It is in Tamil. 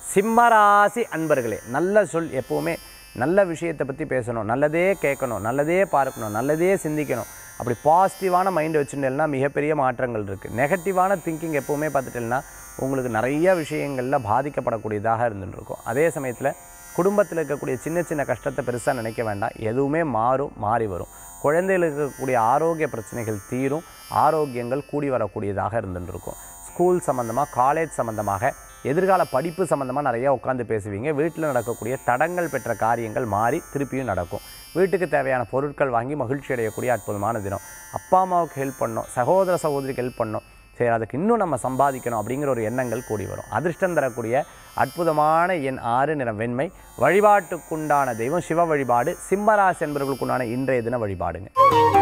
சிம்மராசி அன்பர்களே நல்ல சொல் எப்போவுமே நல்ல விஷயத்தை பற்றி பேசணும் நல்லதே கேட்கணும் நல்லதே பார்க்கணும் நல்லதே சிந்திக்கணும் அப்படி பாசிட்டிவான மைண்ட் வச்சுட்டேன்னா மிகப்பெரிய மாற்றங்கள் இருக்குது நெகட்டிவான திங்கிங் எப்போவுமே பார்த்துட்டேன்னா உங்களுக்கு நிறைய விஷயங்களில் பாதிக்கப்படக்கூடியதாக இருந்துட்டு இருக்கும் அதே சமயத்தில் குடும்பத்தில் இருக்கக்கூடிய சின்ன சின்ன கஷ்டத்தை பெருசாக நினைக்க வேண்டாம் எதுவுமே மாறும் மாறி வரும் குழந்தைகளுக்கு இருக்கக்கூடிய ஆரோக்கிய பிரச்சனைகள் தீரும் ஆரோக்கியங்கள் கூடி வரக்கூடியதாக இருந்துட்டு இருக்கும் ஸ்கூல் சம்மந்தமாக காலேஜ் சம்மந்தமாக எதிர்கால படிப்பு சம்மந்தமாக நிறைய உட்காந்து பேசுவீங்க வீட்டில் நடக்கக்கூடிய தடங்கள் பெற்ற காரியங்கள் மாறி திருப்பியும் நடக்கும் வீட்டுக்கு தேவையான பொருட்கள் வாங்கி மகிழ்ச்சி அடையக்கூடிய அற்புதமான தினம் அப்பா அம்மாவுக்கு ஹெல்ப் பண்ணணும் சகோதர சகோதரிக்கு ஹெல்ப் பண்ணணும் சரி அதுக்கு இன்னும் நம்ம சம்பாதிக்கணும் அப்படிங்கிற ஒரு எண்ணங்கள் கூடி வரும் அதிர்ஷ்டம் தரக்கூடிய அற்புதமான எண் ஆறு நிறம் வெண்மை வழிபாட்டுக்குண்டான தெய்வம் சிவ வழிபாடு சிம்மராசி என்பவர்களுக்குண்டான இன்றைய தின வழிபாடுங்க